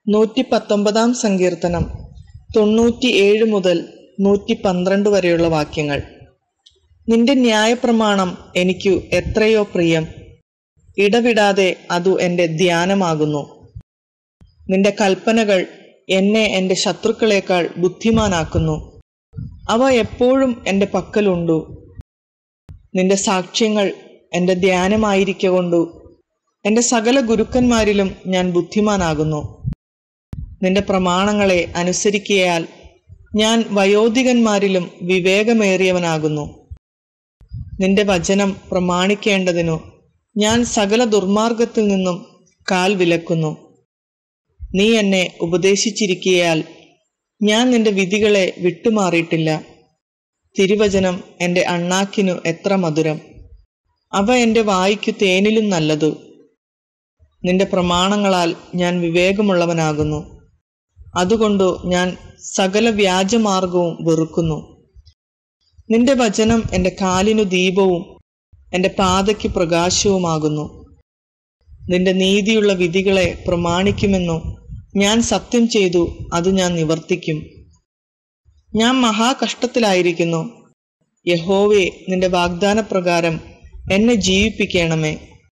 നൂറ്റി പത്തൊമ്പതാം സങ്കീർത്തനം തൊണ്ണൂറ്റിയേഴ് മുതൽ നൂറ്റി പന്ത്രണ്ട് വരെയുള്ള വാക്യങ്ങൾ നിന്റെ ന്യായപ്രമാണം എനിക്കു എത്രയോ പ്രിയം ഇടവിടാതെ അതു എൻ്റെ ധ്യാനമാകുന്നു നിന്റെ കൽപ്പനകൾ എന്നെ എൻ്റെ ശത്രുക്കളേക്കാൾ ബുദ്ധിമാനാക്കുന്നു അവ എപ്പോഴും എൻ്റെ പക്കലുണ്ടു നിന്റെ സാക്ഷ്യങ്ങൾ എൻ്റെ ധ്യാനമായിരിക്കൊണ്ടു എൻ്റെ സകല ഗുരുക്കന്മാരിലും ഞാൻ ബുദ്ധിമാനാകുന്നു നിന്റെ പ്രമാണങ്ങളെ അനുസരിക്കയാൽ ഞാൻ വയോധികന്മാരിലും വിവേകമേറിയവനാകുന്നു നിന്റെ വചനം പ്രമാണിക്കേണ്ടതിനു ഞാൻ സകല ദുർമാർഗത്തിൽ നിന്നും കാൽ വിലക്കുന്നു നീ എന്നെ ഉപദേശിച്ചിരിക്കയാൽ ഞാൻ നിന്റെ വിധികളെ വിട്ടുമാറിയിട്ടില്ല തിരുവചനം എൻ്റെ അണ്ണാക്കിനു എത്ര മധുരം അവ എൻ്റെ വായിക്കു തേനിലും നല്ലതു നിന്റെ പ്രമാണങ്ങളാൽ ഞാൻ വിവേകമുള്ളവനാകുന്നു അതുകൊണ്ടു ഞാൻ സകല വ്യാജമാർഗവും വെറുക്കുന്നു നിന്റെ വചനം എൻ്റെ കാലിനു ദീപവും എൻ്റെ പാതയ്ക്ക് പ്രകാശവുമാകുന്നു നിന്റെ നീതിയുള്ള വിധികളെ പ്രമാണിക്കുമെന്നു ഞാൻ സത്യം ചെയ്തു അത് ഞാൻ നിവർത്തിക്കും ഞാൻ മഹാകഷ്ടത്തിലായിരിക്കുന്നു യഹോവേ നിന്റെ വാഗ്ദാനപ്രകാരം എന്നെ ജീവിപ്പിക്കണമേ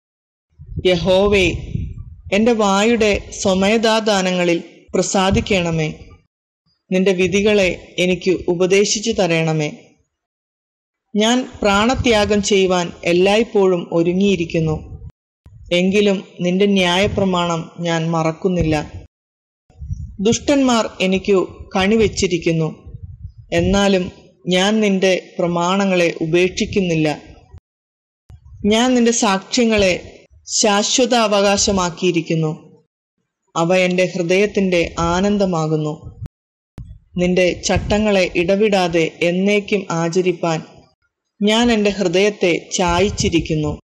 യഹോവേ എൻ്റെ വായുടെ സ്വമേധാദാനങ്ങളിൽ പ്രസാദിക്കണമേ നിന്റെ വിധികളെ എനിക്ക് ഉപദേശിച്ചു തരണമേ ഞാൻ പ്രാണത്യാഗം ചെയ്യുവാൻ എല്ലായ്പ്പോഴും ഒരുങ്ങിയിരിക്കുന്നു എങ്കിലും നിന്റെ ന്യായപ്രമാണം ഞാൻ മറക്കുന്നില്ല ദുഷ്ടന്മാർ എനിക്കു കണിവെച്ചിരിക്കുന്നു എന്നാലും ഞാൻ നിന്റെ പ്രമാണങ്ങളെ ഉപേക്ഷിക്കുന്നില്ല ഞാൻ നിന്റെ സാക്ഷ്യങ്ങളെ ശാശ്വത അവകാശമാക്കിയിരിക്കുന്നു അവ എൻ്റെ ഹൃദയത്തിൻ്റെ ആനന്ദമാകുന്നു നിന്റെ ചട്ടങ്ങളെ ഇടവിടാതെ എന്നേക്കും ആചരിപ്പാൻ ഞാൻ എൻ്റെ ഹൃദയത്തെ ചായ്ച്ചിരിക്കുന്നു